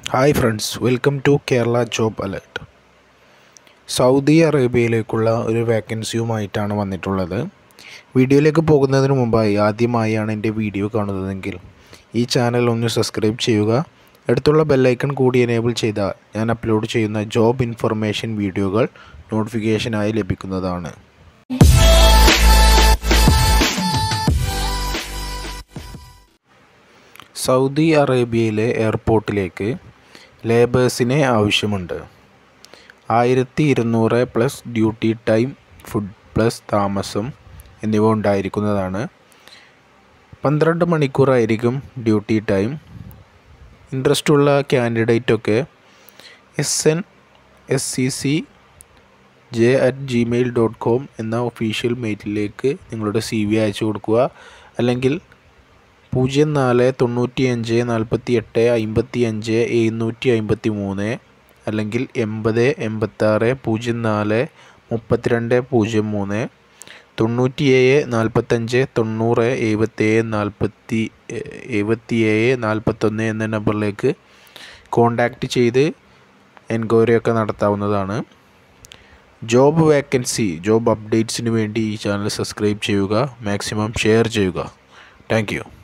hi friends welcome to Kerala job alert Saudi അറേബ്യയിലേക്കുള്ള ഒരു വേക്കൻസിയുമായിട്ടാണ് വന്നിട്ടുള്ളത് വീഡിയോയിലേക്ക് പോകുന്നതിന് മുമ്പായി ആദ്യമായാണ് എൻ്റെ വീഡിയോ കാണുന്നതെങ്കിൽ ഈ ചാനൽ ഒന്ന് സബ്സ്ക്രൈബ് ചെയ്യുക അടുത്തുള്ള ബെല്ലൈക്കൺ കൂടി എനേബിൾ ചെയ്താൽ ഞാൻ അപ്ലോഡ് ചെയ്യുന്ന ജോബ് ഇൻഫർമേഷൻ വീഡിയോകൾ നോട്ടിഫിക്കേഷനായി ലഭിക്കുന്നതാണ് സൗദി അറേബ്യയിലെ എയർപോർട്ടിലേക്ക് ലേബേഴ്സിനെ ആവശ്യമുണ്ട് ആയിരത്തി ഇരുന്നൂറ് plus duty time food plus താമസം എന്നിവ ഉണ്ടായിരിക്കുന്നതാണ് പന്ത്രണ്ട് മണിക്കൂറായിരിക്കും ഡ്യൂട്ടി ടൈം ഇൻട്രസ്റ്റ് ഉള്ള കാൻഡിഡേറ്റൊക്കെ S N S C C J at Gmail dot com എന്ന ഒഫീഷ്യൽ മെയിലിലേക്ക് നിങ്ങളുടെ സി വി അയച്ചു കൊടുക്കുക അല്ലെങ്കിൽ പൂജ്യം നാല് തൊണ്ണൂറ്റി അഞ്ച് നാൽപ്പത്തി എട്ട് അമ്പത്തി അഞ്ച് എഴുന്നൂറ്റി അമ്പത്തി മൂന്ന് അല്ലെങ്കിൽ എൺപത് എൺപത്താറ് പൂജ്യം നാല് മുപ്പത്തിരണ്ട് പൂജ്യം മൂന്ന് തൊണ്ണൂറ്റി ഏഴ് നാൽപ്പത്തഞ്ച് തൊണ്ണൂറ് എഴുപത്തേഴ് നാൽപ്പത്തി എഴുപത്തിയേഴ് നാൽപ്പത്തൊന്ന് എന്ന നമ്പറിലേക്ക് കോണ്ടാക്റ്റ് ചെയ്ത് എൻക്വയറി ഒക്കെ നടത്താവുന്നതാണ് ജോബ് വേക്കൻസി ജോബ് അപ്ഡേറ്റ്സിന് വേണ്ടി ഈ ചാനൽ സബ്സ്ക്രൈബ് ചെയ്യുക മാക്സിമം ഷെയർ ചെയ്യുക താങ്ക്